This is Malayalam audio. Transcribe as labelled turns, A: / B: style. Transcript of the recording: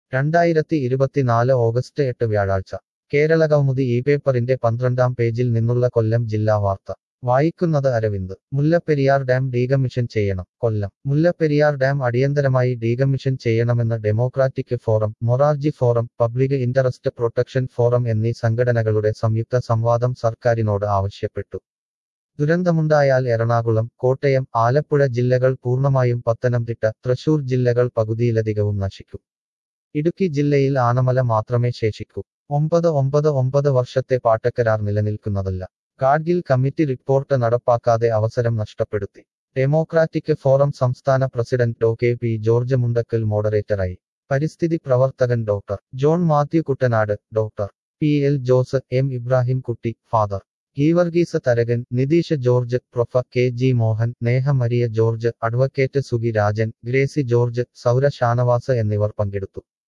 A: രണ്ടായിരത്തി ഇരുപത്തിനാല് ഓഗസ്റ്റ് എട്ട് വ്യാഴാഴ്ച കേരള കൗമുദി ഈ പേപ്പറിന്റെ പന്ത്രണ്ടാം പേജിൽ നിന്നുള്ള കൊല്ലം ജില്ലാ വാർത്ത വായിക്കുന്നത് അരവിന്ദ് മുല്ലപ്പെരിയാർ ഡാം ഡീകമ്മീഷൻ ചെയ്യണം കൊല്ലം മുല്ലപ്പെരിയാർ ഡാം അടിയന്തരമായി ഡീകമ്മീഷൻ ചെയ്യണമെന്ന് democratic forum Morarji forum public interest protection forum എന്നീ സംഘടനകളുടെ സംയുക്ത സംവാദം സർക്കാരിനോട് ആവശ്യപ്പെട്ടു ദുരന്തമുണ്ടായാൽ എറണാകുളം കോട്ടയം ആലപ്പുഴ ജില്ലകൾ പൂർണ്ണമായും പത്തനംതിട്ട തൃശൂർ ജില്ലകൾ പകുതിയിലധികവും നശിക്കും ഇടുക്കി ജില്ലയിൽ ആനമല മാത്രമേ ശേഷിക്കൂ ഒമ്പത് ഒമ്പത് ഒമ്പത് വർഷത്തെ പാട്ടക്കരാർ നിലനിൽക്കുന്നതല്ല കാർഗിൽ കമ്മിറ്റി റിപ്പോർട്ട് നടപ്പാക്കാതെ അവസരം നഷ്ടപ്പെടുത്തി ഡെമോക്രാറ്റിക് ഫോറം സംസ്ഥാന president Dr K P George Mundackal മോഡറേറ്ററായി പരിസ്ഥിതി പ്രവർത്തകൻ doctor John Mathew Kuttanad doctor P L Jose M Ibrahim Kutty father Geevarghese Tharakan Nitheesh George Prof K G Mohan Neha Maria George advocate Sugi Rajan Gracy George Saura Shanavas എന്നിവർ പങ്കെടുത്തു